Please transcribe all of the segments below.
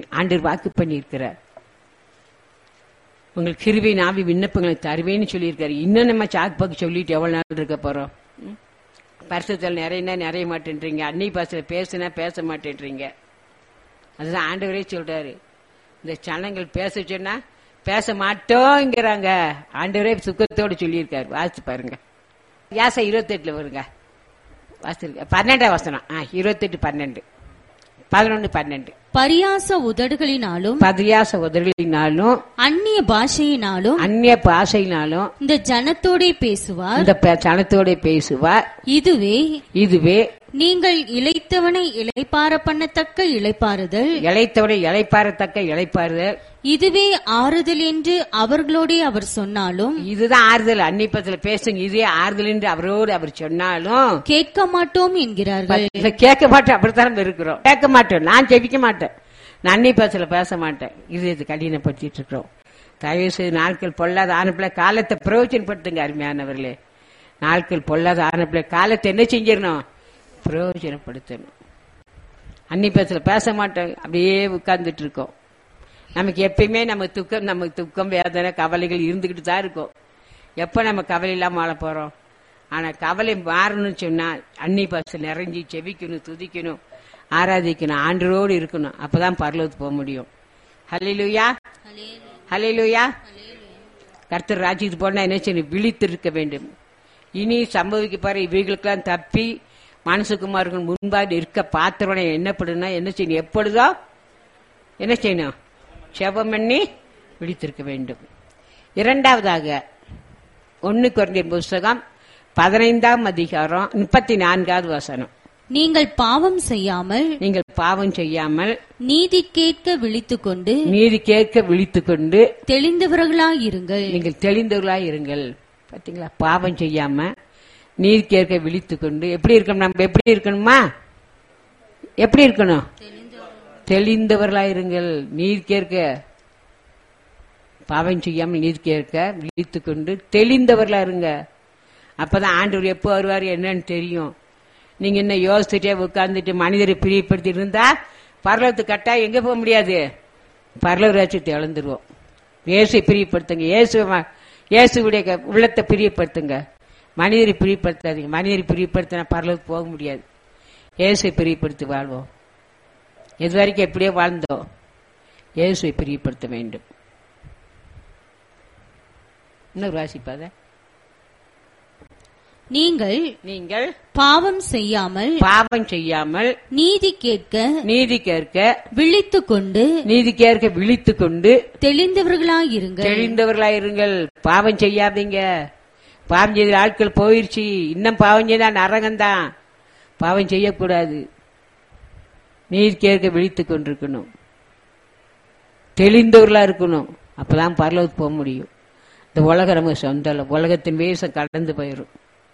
ஆண்டவர் வாக்கு பண்ணியிருக்கிறார் உங்களுக்கு கிருபை நாவி விண்ணப்பங்களை தருவேன்னு சொல்லியிருக்காரு இன்னும் நம்ம சாக்கு பாக்கு சொல்லிட்டு எவ்வளவு நாள் இருக்க போறோம் ம்? பரிசுத்தல் நிறையனா நிறைய மாட்டேன்றீங்க அன்னி பாசல பேசுனா பேச மாட்டேன்றீங்க அதுதான் ஆண்டவரே சொல்றாரு இந்த சனங்கள் பேச சொன்னா பேச மாட்டோங்கிறாங்க ஆண்டவரே சுக்கத்தோடு சொல்லியிருக்காரு வாசிச்சு பாருங்க யாசை இருபத்தெட்டுல வருங்க வாசிச்சிருக்க பன்னெண்டாம் வசனம் ஆ இருபத்தெட்டு பன்னெண்டு பதினொன்று பன்னெண்டு பரியாச உதடுகளினாலும் பதியாச உதவினாலும் அந்நிய பாஷையினாலும் அந்நிய பாஷையினாலும் இந்த ஜனத்தோடே பேசுவார் இந்த ப- சனத்தோட பேசுவார் இதுவே இதுவே நீங்கள் இளைத்தவனை இளைப்பார பண்ணத்தக்க இளைப்பாறுதல் இளைத்தவனை இளைப்பாறத்தக்க இளைப்பாறுதல் இதுவே ஆறுதல் என்று அவர்களோடே அவர் சொன்னாலும் இதுதான் ஆறுதல் அன்னிப்பத்துல பேசுங்க இதே ஆறுதல் என்று அவரோடு அவர் சொன்னாலும் கேட்க மாட்டோம் என்கிறார்கள் இதை கேட்க மாட்டோம் அப்படித்தான் இருக்கிறோம் கேட்க மாட்டோம் நான் ஜெபிக்க மாட்டேன் நான் அன்னி பேசல பேச மாட்டேன் இது இது கடினப்படுத்திட்டு இருக்கிறோம் தயவு செய்து நாட்கள் பொல்லாத ஆனப்பிள்ள காலத்தை பிரயோஜனப்படுத்துங்க அருமையானவர்களே நாட்கள் பொல்லாத ஆனப்பிள்ள காலத்தை என்ன செஞ்சிடணும் பிரயோஜனப்படுத்தணும் அன்னி பேசல பேச மாட்டோம் அப்படியே உட்கார்ந்துட்டு இருக்கோம் நமக்கு எப்பயுமே நம்ம துக்கம் நமக்கு துக்கம் வேதனை கவலைகள் இருந்துகிட்டு தான் இருக்கும் எப்ப நம்ம கவலை இல்லாம வாழ போறோம் ஆனா கவலை மாறணும்னு சொன்னா அன்னி பாசல் நிறைஞ்சி செவிக்கணும் துதிக்கணும் ஆராதிக்கணும் ஆண்டரோடு இருக்கணும் அப்பதான் பரலோகத்துக்கு போக முடியும் ஹலிலுயா ஹலிலுயா கர்த்தர் ராஜ்யத்துக்கு போனா என்ன செய்யணும் விழித்திருக்க வேண்டும் இனி சம்பவிக்க பாரு இவைகளுக்கெல்லாம் தப்பி மனசுக்குமார்கள் முன்பாக இருக்க பாத்திரனை என்னப்படுனா என்ன செய்யணும் எப்பொழுதோ என்ன செய்யணும் செபம் பண்ணி விழித்திருக்க வேண்டும் இரண்டாவதாக ஒன்னு குறைந்த புஸ்தகம் பதினைந்தாம் அதிகாரம் முப்பத்தி நான்காவது வசனம் நீங்கள் பாவம் செய்யாமல் நீங்கள் பாவம் செய்யாமல் நீதி கேட்க விழித்துக்கொண்டு நீதி கேட்க விழித்துக் கொண்டு தெளிந்தவர்களாயிருங்கள் நீங்கள் தெளிந்தவர்களாய் இருங்கள் பாத்தீங்களா பாவம் செய்யாம நீதி கேட்க விழித்துக் கொண்டு எப்படி இருக்கணும் நம்ம எப்படி இருக்கணுமா எப்படி இருக்கணும் தெளிந்தவர்களாய் இருங்கள் நீதி கேட்க பாவம் செய்யாமல் நீதி கேட்க விழித்துக் கொண்டு தெளிந்தவர்களா இருங்க அப்பதான் ஆண்டவர் எப்போ வருவார் என்னன்னு தெரியும் நீங்க என்ன யோசிச்சுட்டே உட்கார்ந்துட்டு மனிதரை பிரியப்படுத்தி இருந்தா பரலோகத்து கட்டா எங்க போக முடியாது பரலோக ராஜ்யத்தை இழந்துருவோம் இயேசை பிரியப்படுத்துங்க இயேசு இயேசுடைய க- உள்ளத்தை பிரியப்படுத்துங்க மனிதரை பிரியப்படுத்தாதீங்க மனிதரை பிரியப்படுத்தினா பரலோகத்துக்கு போக முடியாது இயேசை பிரியப்படுத்தி வாழ்வோம் இது வரைக்கும் எப்படியோ வாழ்ந்தோம் இயேசுவை பிரியப்படுத்த வேண்டும் இன்னொரு வாசிப்பாத நீங்கள் நீங்கள் பாவம் செய்யாமல் பாவம் செய்யாமல் நீதி கேட்க நீதி கேட்க விழித்துக்கொண்டு நீதி கேட்க விழித்துக் கொண்டு தெளிந்தவர்களாயிருங்கள் தெளிந்தவர்களாயிருங்கள் பாவம் செய்யாதீங்க பாவம் செய்த ஆட்கள் போயிருச்சு இன்னும் பாவம் செய்தா நரகம்தான் பாவம் செய்யக்கூடாது நீதி கேட்க விழித்துக் கொண்டிருக்கணும் தெளிந்தவர்களா இருக்கணும் அப்பதான் பரலோகத்துக்கு போக முடியும் இந்த உலகம் நம்ம சொந்தம் இல்ல. உலகத்தின் வேஷம் கடந்து போயிடும்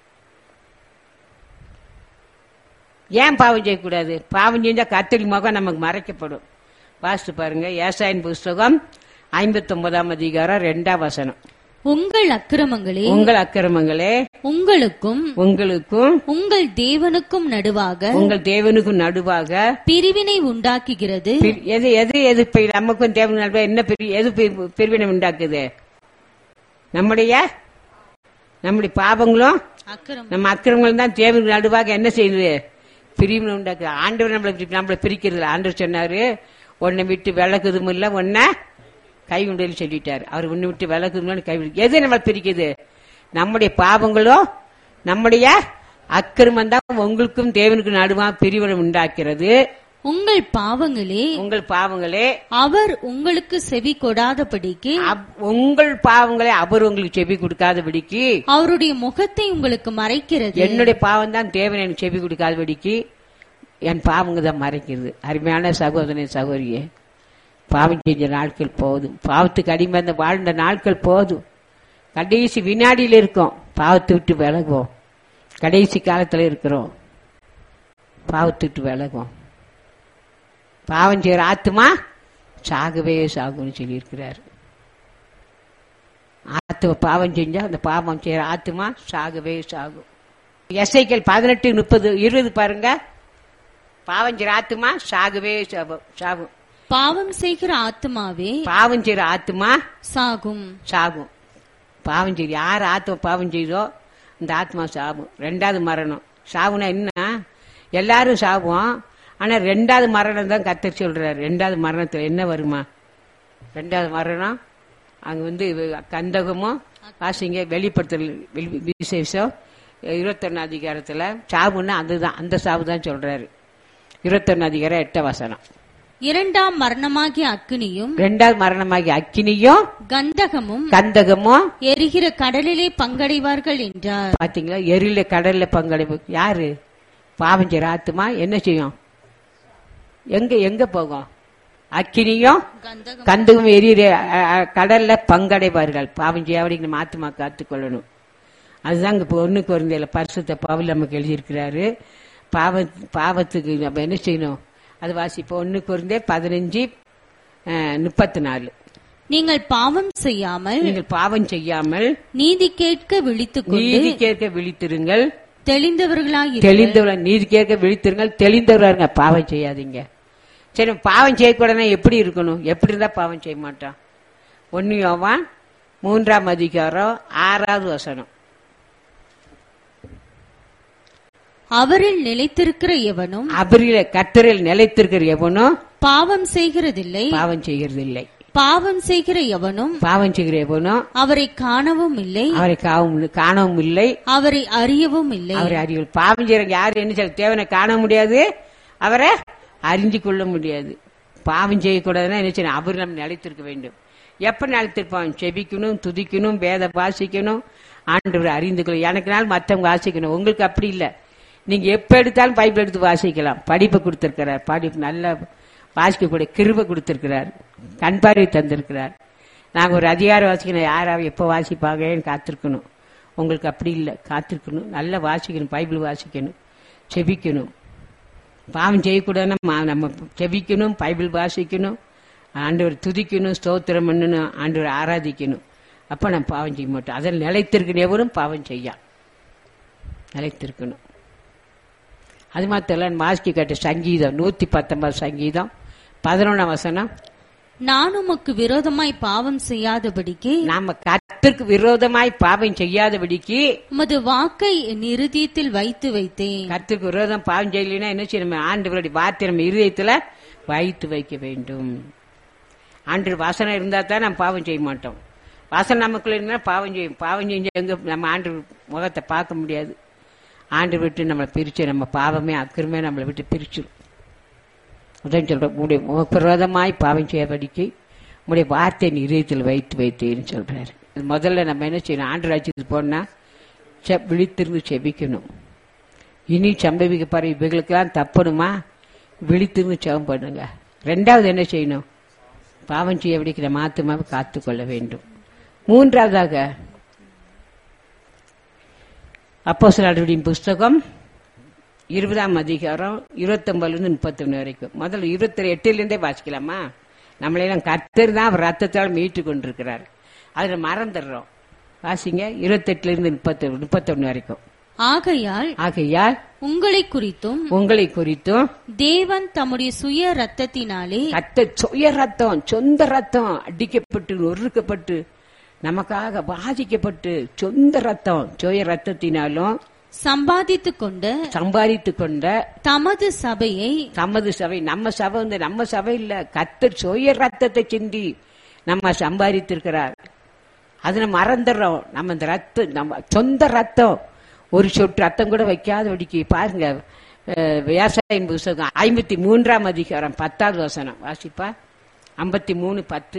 ஏன் பாவம் செய்யக்கூடாது பாவம் செஞ்சா கத்தரி முகம் நமக்கு மறைக்கப்படும் வாசித்து பாருங்க ஏசாயின் புஸ்தகம் ஐம்பத்தி ஒன்பதாம் அதிகாரம் ரெண்டாம் வசனம் உங்கள் அக்கிரமங்களே உங்கள் அக்கிரமங்களே உங்களுக்கும் உங்களுக்கும் உங்கள் தேவனுக்கும் நடுவாக உங்கள் தேவனுக்கும் நடுவாக பிரிவினை உண்டாக்குகிறது பிரி- எது எது எது இப்ப நமக்கும் தேவனுக்கும் நடுவாக என்ன பிரி எது பிரி- பிரிவினை உண்டாக்குது நம்முடைய நம்முடைய பாவங்களும் அக்கிரமம் நம்ம அக்கிரமங்களும் தான் தேவனுக்கு நடுவாக என்ன செய்யுது பிரிவினை உண்டாக்குது ஆண்டவர் நம்மளை பிரி- நம்மளை பிரிக்கிறது இல்ல. ஆண்டவர் சொன்னாரு உன்னை விட்டு விலகுதும் இல்ல உன்னை கை உண்டல் சொல்லிட்டாரு அவர் உன்னை விட்டு விலகுதும் கை விடு- எது நம்மளை பிரிக்குது நம்முடைய பாவங்களும் நம்முடைய அக்கிரமம் தான் உங்களுக்கும் தேவனுக்கும் நடுவாக பிரிவினை உண்டாக்கிறது உங்கள் பாவங்களே உங்கள் பாவங்களே அவர் உங்களுக்கு செவி கொடாதபடிக்கு அப்- உங்கள் பாவங்களை அவர் உங்களுக்கு செவி கொடுக்காதபடிக்கு அவருடைய முகத்தை உங்களுக்கு மறைக்கிறது என்னுடைய பாவம் தான் தேவன் எனக்கு செவி கொடுக்காதபடிக்கு என் பாவங்க தான் மறைக்கிறது அருமையான சகோதரன் சகோதரியே பாவம் செஞ்ச நாட்கள் போதும் பாவத்துக்கு அடிமை அந்த வாழ்ந்த நாட்கள் போதும் கடைசி வினாடியில் இருக்கோம் பாவத்தை விட்டு விலகுவோம் கடைசி காலத்துல இருக்கிறோம் பாவத்தை விட்டு விலகுவோம் பாவம் செய்யற ஆத்துமா சாகவே சாகும்னு சொல்லியிருக்கிறார் ஆத்தும பாவம் செஞ்சா அந்த பாவம் செய்யற ஆத்துமா சாகவே சாகும் எஸ்ஐக்கள் பதினெட்டு முப்பது இருபது பாருங்க பாவம் செய்யற ஆத்துமா சாகவே சாகும் சாகும் பாவம் செய்கிற ஆத்துமாவே பாவம் செய்யற ஆத்மா சாகும் சாகும் பாவம் செய்து யார் ஆத்மா பாவம் செய்தோ இந்த ஆத்மா சாகும் ரெண்டாவது மரணம் சாவுனா என்ன எல்லாரும் சாவோம் ஆனா ரெண்டாவது மரணம் தான் கத்தர் சொல்றாரு ரெண்டாவது மரணத்துல என்ன வருமா ரெண்டாவது மரணம் அங்க வந்து கந்தகமும் வாசிங்க வெளிப்படுத்தல் வெளி- விசேஷம் இருபத்தொன்னு அதிகாரத்துல சாவுன்னா அதுதான் அந்த சாவு தான் சொல்றாரு இருபத்தொன்னு அதிகாரம் எட்ட வசனம் இரண்டாம் மரணமாகிய அக்கினியும் ரெண்டாவது மரணமாகி அக்கினியும் கந்தகமும் கந்தகமும் எரிகிற கடலிலே பங்கடைவார்கள் என்றார் பாத்தீங்களா எரியில கடல்ல பங்களிப்பு யாரு பாவம் செய்யற ஆத்துமா என்ன செய்யும் எங்க எங்க போகும் அக்கினியும் கந்தகம் கந்தகம் எரியிற அ, அ, கடல்ல பங்கடைவார்கள் பாவம் செய்யாவடி நம்ம ஆத்துமா காத்துக்கொள்ளணும் அதுதான் இப்ப ஒண்ணு குறைந்தையில பரிசுத்த பவுல் நமக்கு எழுதியிருக்கிறாரு பாவ பாவத்துக்கு நம்ம என்ன செய்யணும் அது வாசிப்போம் ஒண்ணு குறைந்தே பதினஞ்சு முப்பத்தி நாலு நீங்கள் பாவம் செய்யாமல் நீங்கள் பாவம் செய்யாமல் நீதி கேட்க விழித்துக் கொண்டு நீதி கேட்க விழித்திருங்கள் தெளிந்தவர்களாய் தெளிந்தவர்கள் நீதி கேட்க விழித்திருங்கள் தெளிந்தவர்களா இருங்க பாவம் செய்யாதீங்க சரி பாவம் செய்யக்கூடாதுன்னா எப்படி இருக்கணும் எப்படி இருந்தா பாவம் செய்ய மாட்டான் ஒன்னு யோவான் மூன்றாம் அதிகாரம் ஆறாவது வசனம் அவரில் நிலைத்திருக்கிற எவனும் அபரில கத்தரில் நிலைத்திருக்கிற எவனும் பாவம் செய்கிறதில்லை பாவம் செய்கிறது இல்லை பாவம் செய்கிற எவனும் பாவம் செய்கிற எவனும் அவரை காணவும் இல்லை அவரை காவும் காணவும் இல்லை அவரை அறியவும் இல்லை அவரை அறிவு பாவம் செய்யறவங்க யாரு என்ன செய்ய தேவனை காண முடியாது அவரை அறிஞ்சு கொள்ள முடியாது பாவம் செய்யக்கூடாதுன்னா என்ன செய்யணும் அவர் நம்ம நிலைத்திருக்க வேண்டும் எப்ப நிலைத்திருப்பான் செபிக்கணும் துதிக்கணும் வேத வாசிக்கணும் ஆண்டவரை அறிந்து கொள்ள எனக்கு நாள் மற்றவங்க வாசிக்கணும் உங்களுக்கு அப்படி இல்லை நீங்க எப்ப எடுத்தாலும் பைபிள் எடுத்து வாசிக்கலாம் படிப்பை கொடுத்திருக்கிறார் படிப்பு நல்ல வாசிக்கக்கூடிய கிருபை கொடுத்திருக்கிறார் கண் பார்வை தந்திருக்கிறார் நாங்க ஒரு அதிகாரம் வாசிக்கணும் யாராவது எப்போ வாசிப்பாங்கன்னு காத்திருக்கணும் உங்களுக்கு அப்படி இல்லை காத்திருக்கணும் நல்லா வாசிக்கணும் பைபிள் வாசிக்கணும் செபிக்கணும் பாவம் செய்யக்கூடாதுன்னா மா- நம்ம செபிக்கணும் பைபிள் வாசிக்கணும் ஆண்டவர் துதிக்கணும் ஸ்தோத்திரம் பண்ணணும் ஆண்டவர் ஆராதிக்கணும் அப்ப நம்ம பாவம் செய்ய மாட்டோம் அதில் நிலைத்திருக்கிற எவரும் பாவம் செய்யா நிலைத்திருக்கணும் அது மாத்திரம் வாசிக்க கேட்ட சங்கீதம் நூத்தி பத்தொன்பது சங்கீதம் பதினொன்றாம் வசனம் நான் உமக்கு விரோதமாய் பாவம் செய்யாதபடிக்கு நாம கர்த்தருக்கு விரோதமாய் பாவம் செய்யாதபடிக்கு உமது வாக்கை என் இருதயத்தில் வைத்து வைத்தேன் கர்த்தருக்கு விரோதம் பாவம் செய்யலைன்னா என்ன செய்யணும் ஆண்டவருடைய வார்த்தை நம்ம இருதயத்துல வைத்து வைக்க வேண்டும் ஆண்டு வாசனை இருந்தா தான் நம்ம பாவம் செய்ய மாட்டோம் வாசனை நமக்குள்ள இருந்தா பாவம் செய்யும் பாவம் செஞ்சு எங்க நம்ம ஆண்டு முகத்தை பார்க்க முடியாது ஆண்டு விட்டு நம்மளை பிரிச்சு நம்ம பாவமே அக்கிரமே நம்மளை விட்டு பிரிச்சிடும் உதவி சொல்றோம் உடைய விரோதமாய் பாவம் செய்யபடிக்கு உடைய வார்த்தை நீ இதயத்தில் வைத்து வைத்தேன்னு சொல்றாரு இது முதல்ல நம்ம என்ன செய்யணும் ஆண்டு ராஜ்யத்துக்கு போனா செ- விழித்திருந்து செபிக்கணும் இனி சம்பவிக்க பாரு இவைகளுக்கெல்லாம் தப்பணுமா விழித்திருந்து செபம் பண்ணுங்க ரெண்டாவது என்ன செய்யணும் பாவம் செய்ய விடிக்கிற மாத்துமாவை காத்துக்கொள்ள வேண்டும் மூன்றாவதாக அப்போஸ்தலர்களுடைய புஸ்தகம் இருபதாம் அதிகாரம் இருபத்தொன்பதுலேருந்து முப்பத்தொன்னு வரைக்கும் முதல்ல இருபத்தி எட்டுலேருந்தே வாசிக்கலாமா நம்மளையெல்லாம் கர்த்தர் தான் அவர் ரத்தத்தால் மீட்டு கொண்டிருக்கிறார் அதில் மறந்துடுறோம் வாசிங்க இருபத்தெட்டுலேருந்து முப்பத்தி முப்பத்தொன்னு வரைக்கும் ஆகையால் ஆகையால் உங்களை குறித்தும் உங்களை குறித்தும் தேவன் தம்முடைய சுய ரத்தத்தினாலே கத்த சுய ரத்தம் சொந்த ரத்தம் அடிக்கப்பட்டு நொறுக்கப்பட்டு நமக்காக பாதிக்கப்பட்டு சொந்த ரத்தம் சுய ரத்தத்தினாலும் சம்பாதித்துக் கொண்ட சம்பாதித்து கொண்ட தமது சபையை தமது சபை நம்ம சபை வந்து நம்ம சபை இல்ல கத்தர் சுய ரத்தத்தை சிந்தி நம்ம சம்பாதித்திருக்கிறார் அது நம்ம மறந்துடுறோம் நம்ம இந்த ரத்தம் நம்ம சொந்த ரத்தம் ஒரு சொட்டு ரத்தம் கூட வைக்காதபடிக்கு பாருங்க அஹ், விவசாயம் புஸ்தகம் ஐம்பத்தி மூன்றாம் அதிகாரம் பத்தாவது வசனம் வாசிப்பா ஐம்பத்தி மூணு பத்து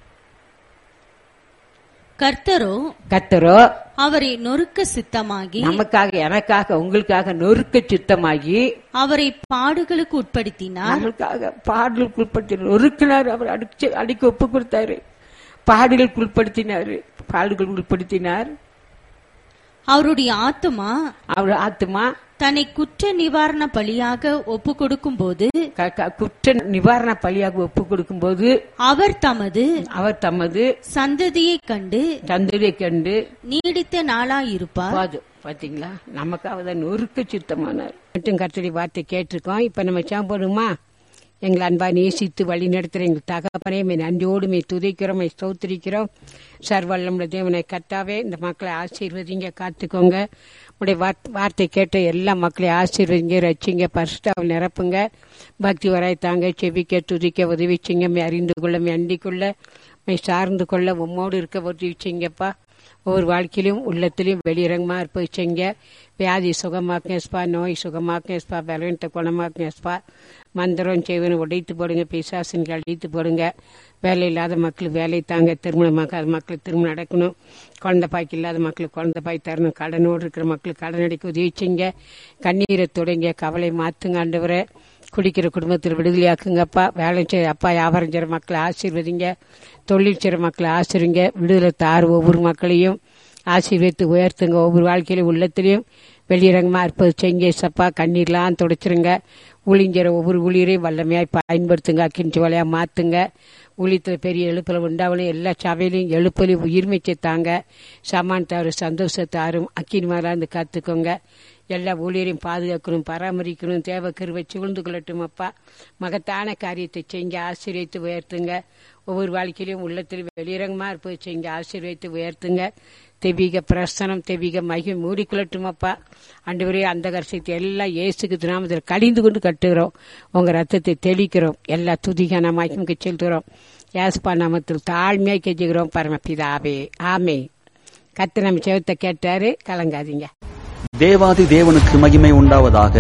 கர்த்தரோ கத்தரோ அவரை நொறுக்க சித்தமாகி நமக்காக எனக்காக உங்களுக்காக நொறுக்க சித்தமாகி அவரை பாடுகளுக்கு உட்படுத்தினார் நம்மளுக்காக பாடலுக்கு உட்படுத்தி நொறுக்கினார் அவர் அடிச்சு அடிக்க ஒப்பு கொடுத்தாரு பாடலுக்கு உட்படுத்தினாரு பாடலுக்கு உட்படுத்தினார் அவருடைய ஆத்துமா அவர் ஆத்துமா தன்னை குற்ற நிவாரண பலியாக ஒப்பு கொடுக்கும் போது க- க- குற்ற நிவாரண பலியாக ஒப்பு கொடுக்கும்போது அவர் தமது அவர் தமது சந்ததியை கண்டு தந்தரை கண்டு நீடித்த நாளாயிருப்பார் போதும் பாத்தீங்களா நமக்காக தான் நொறுக்க சித்தமானார் மட்டும் கர்த்தருடைய வார்த்தை கேட்டிருக்கோம் இப்ப நம்ம சாப்பிடுமா எங்களை அன்பா நேசித்து வழி நடத்துகிற எங்கள் தகப்பனே மே நன்றியோடு மே துதிக்கிறோம் மே ஸ்தோத்திரிக்கிறோம் சர்வல்லமுள்ள தேவனை கத்தாவே இந்த மக்களை ஆசீர்வதிங்க காத்துக்கோங்க உடைய வார்த்தை கேட்ட எல்லா மக்களையும் ஆசீர்வதிங்க ரச்சிங்க பரிசுத்தாவில் நிரப்புங்க பக்தி வராய்த்தாங்க செவிக்க துதிக்க உதவிச்சிங்க மே அறிந்து கொள்ள மே அண்டிக்குள்ள மே சார்ந்து கொள்ள உம்மோடு இருக்க உதவிச்சிங்கப்பா ஒவ்வொரு வாழ்க்கையிலும் உள்ளத்திலையும் வெளியிறங்கமாக இருப்பீங்க வியாதி சுகமாக்குங்கப்பா நோய் சுகமாக்குங்கப்பா பலவீனத்தை குணமாக்குங்கப்பா மந்திரம் செய்வனை உடைத்து போடுங்க பிசாசின் அழித்து போடுங்க வேலை இல்லாத மக்களுக்கு வேலை தாங்க திருமணமாக்காத மக்களுக்கு திருமணம் நடக்கணும் குழந்தை பாய்க்கு இல்லாத மக்களுக்கு குழந்தை பாய் தரணும் கடனோடு இருக்கிற மக்களுக்கு கடன் அடிக்க உதவி செய்யுங்க கண்ணீரை தொடங்க கவலை மாத்துங்க ஆண்டவரை குடிக்கிற குடும்பத்தில் விடுதலையாக்குங்கப்பா வேலை செய்ய அப்பா வியாபாரம் செய்கிற மக்களை ஆசீர்வதிங்க தொழில் செய்கிற மக்களை ஆசிரிங்க விடுதலை தார் ஒவ்வொரு மக்களையும் ஆசீர்வதித்து உயர்த்துங்க ஒவ்வொரு வாழ்க்கையிலும் உள்ளத்திலையும் வெளியிறங்கமாக இருப்பது செங்க சப்பா கண்ணீர்லாம் துடைச்சிருங்க ஊழிஞ்சிற ஒவ்வொரு ஊழியரையும் வல்லமையாய் பயன்படுத்துங்க அக்கிஞ்சி வலையாக மாற்றுங்க ஊழியத்தில் பெரிய எழுப்பில் உண்டாவணும் எல்லா சபையிலையும் எழுப்பலையும் உயிர்மைச்சு தாங்க சமானத்தாரும் சந்தோஷத்தாரும் அக்கினி மேலாம் இருந்து காத்துக்கோங்க எல்லா ஊழியரையும் பாதுகாக்கணும் பராமரிக்கணும் தேவை கருவை சுழ்ந்து கொள்ளட்டும் அப்பா மகத்தான காரியத்தை செஞ்சு ஆசீர்வித்து உயர்த்துங்க ஒவ்வொரு வாழ்க்கையிலும் உள்ளத்தில் வெளியிறங்கமாக இருப்பது செஞ்சு ஆசீர்வித்து உயர்த்துங்க தெவிக பிரசனம் தெவிக மகிமை மூடிக்கொள்ளட்டும் அப்பா அண்டு அந்த கரிசத்தை எல்லாம் இயேசுக்கு நாமத்தில் கழிந்து கொண்டு கட்டுகிறோம் உங்க ரத்தத்தை தெளிக்கிறோம் எல்லா துதிகான மகிமுக்கு செலுத்துகிறோம் யாஸ்பா நாமத்தில் தாழ்மையாக கெஞ்சுகிறோம் பரமபிதாவே ஆமே கத்து நம்ம செவத்தை கேட்டாரு கலங்காதீங்க தேவாதி தேவனுக்கு மகிமை உண்டாவதாக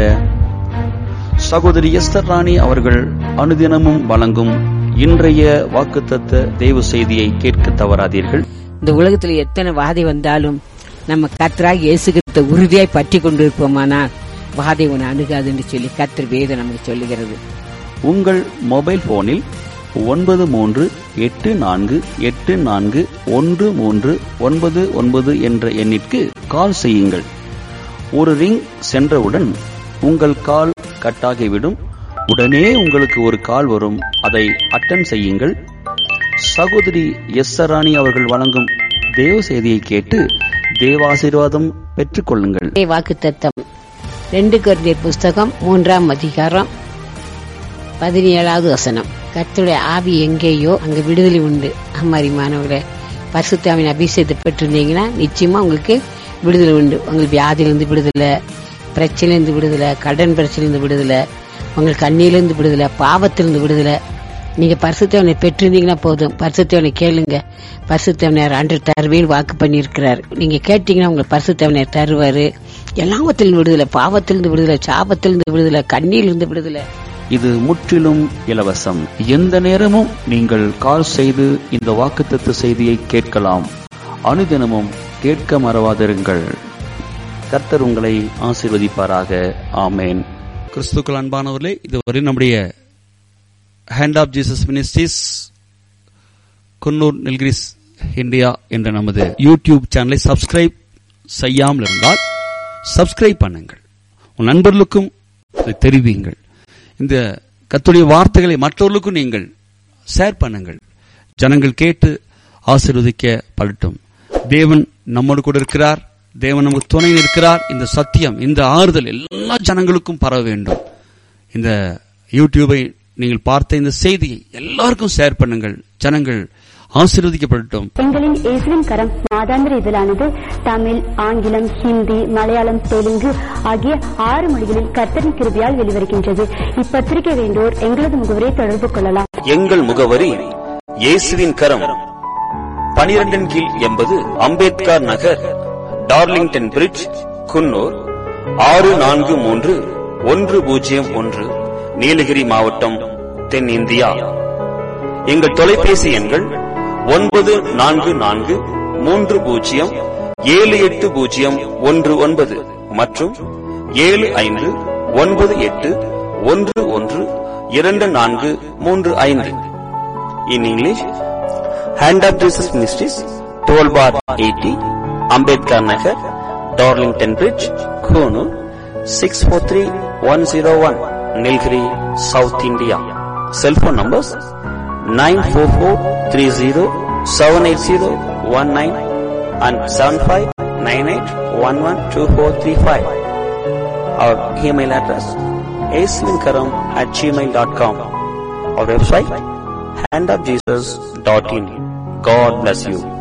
சகோதரி எஸ்தர் ராணி அவர்கள் அனுதினமும் வழங்கும் இன்றைய வாக்குத்தத்த தேவ செய்தியை கேட்க தவறாதீர்கள் இந்த உலகத்துல எத்தனை வாதை வந்தாலும் நம்ம கத்தராக இயேசுகிட்ட உறுதியாய் பற்றி கொண்டிருப்போமானால் வாதை உன்னை அணுகாதுன்னு சொல்லி கத்தர் வேதம் நமக்கு சொல்லுகிறது உங்கள் மொபைல் போனில் ஒன்பது மூன்று எட்டு நான்கு எட்டு நான்கு ஒன்று மூன்று ஒன்பது ஒன்பது என்ற எண்ணிற்கு கால் செய்யுங்கள் ஒரு ரிங் சென்றவுடன் உங்கள் கால் கட்டாகிவிடும் உடனே உங்களுக்கு ஒரு கால் வரும் அதை அட்டன் செய்யுங்கள் சகோதரி எஸ் ராணி அவர்கள் வழங்கும் தேவ செய்தியை கேட்டு தேவாசீர்வாதம் பெற்றுக்கொள்ளுங்கள் வாக்கு தத்தம் ரெண்டு கருதியர் புஸ்தகம் மூன்றாம் அதிகாரம் பதினேழாவது வசனம் கர்த்தருடைய ஆவி எங்கேயோ அங்க விடுதலை உண்டு அம்மாரிமானவர்களே பரிசுத்தாவின் அபிஷேகத்தை பெற்றிருந்தீங்கன்னா நிச்சயமா உங்களுக்கு விடுதலை உண்டு உங்களுக்கு வியாதியிலிருந்து விடுதலை பிரச்சனையிலிருந்து விடுதலை கடன் பிரச்சனையிலிருந்து விடுதலை உங்களுக்கு கண்ணியிலிருந்து விடுதலை பாவத்திலிருந்து விடுதலை நீங்க பரிசுத்தவனை பெற்றிருந்தீங்கன்னா போதும் பரிசுத்தவனை கேளுங்க பரிசுத்தவனர் அன்று தருவேன் வாக்கு பண்ணியிருக்கிறார் நீங்க கேட்டீங்கன்னா உங்களுக்கு பரிசுத்தவனர் தருவாரு எல்லாவத்திலிருந்து விடுதலை பாவத்திலிருந்து விடுதலை சாபத்திலிருந்து விடுதலை கண்ணியிலிருந்து விடுதலை இது முற்றிலும் இலவசம் எந்த நேரமும் நீங்கள் கால் செய்து இந்த வாக்குத்தத்த செய்தியை கேட்கலாம் அனுதினமும் கேட்க மறவாதிருங்கள் கர்த்தர் உங்களை ஆசீர்வதிப்பாராக ஆமேன் கிறிஸ்துக்கள் அன்பானவர்களே இதுவரை நம்முடைய hand of Jesus ministries Coonoor Nilgiris India என்ற நமது யூடியூப் சேனலை சப்ஸ்கிரைப் செய்யாமல் இருந்தால் சப்ஸ்கிரைப் பண்ணுங்கள் உன் நண்பர்களுக்கும் இதை தெரிவியுங்கள் இந்த கத்துடைய வார்த்தைகளை மற்றவர்களுக்கும் நீங்கள் ஷேர் பண்ணுங்கள் ஜனங்கள் கேட்டு ஆசீர்வதிக்க படட்டும் தேவன் நம்மோடு கூட இருக்கிறார் தேவன் நமக்கு துணை இருக்கிறார் இந்த சத்தியம் இந்த ஆறுதல் எல்லா ஜனங்களுக்கும் பரவ வேண்டும் இந்த யூடியூபை நீங்கள் பார்த்த இந்த செய்தியை எல்லாருக்கும் ஷேர் பண்ணுங்கள் ஜனங்கள் ஆசீர்வதிக்கப்படட்டும் எங்களின் இயேசுவின் கரம் மாதாந்திர இதழானது தமிழ் ஆங்கிலம் ஹிந்தி மலையாளம் தெலுங்கு ஆகிய ஆறு மொழிகளில் கர்த்தரின் கிருபியால் வெளிவருகின்றது இப்பத்திரிகை வேண்டோர் எங்களது முகவரை தொடர்பு கொள்ளலாம் எங்கள் முகவரி இயேசுவின் கரம் பனிரெண்டின் கீழ் எண்பது அம்பேத்கர் நகர் டார்லிங்டன் பிரிட்ஜ் குன்னூர் ஆறு நான்கு மூன்று ஒன்று பூஜ்ஜியம் ஒன்று நீலகிரி மாவட்டம் தென்னிந்தியா எங்கள் தொலைபேசி எண்கள் ஒன்பது நான்கு நான்கு மூன்று பூஜ்ஜியம் ஏழு எட்டு பூஜ்ஜியம் ஒன்று ஒன்பது மற்றும் ஏழு ஐந்து ஒன்பது எட்டு ஒன்று ஒன்று இரண்டு நான்கு மூன்று ஐந்து in English hand of Jesus ministries twelve bar eighty Ambedkar Nagar Darlington bridge Coonoor six four three one zero one Nilgiri south India cellphone numbers nine four four three zero seven eight zero one nine and seven five nine eight one one two four three five our email address ஏஸ்வின்கரம் at Gmail dot com our website handofjesus.in. God bless you.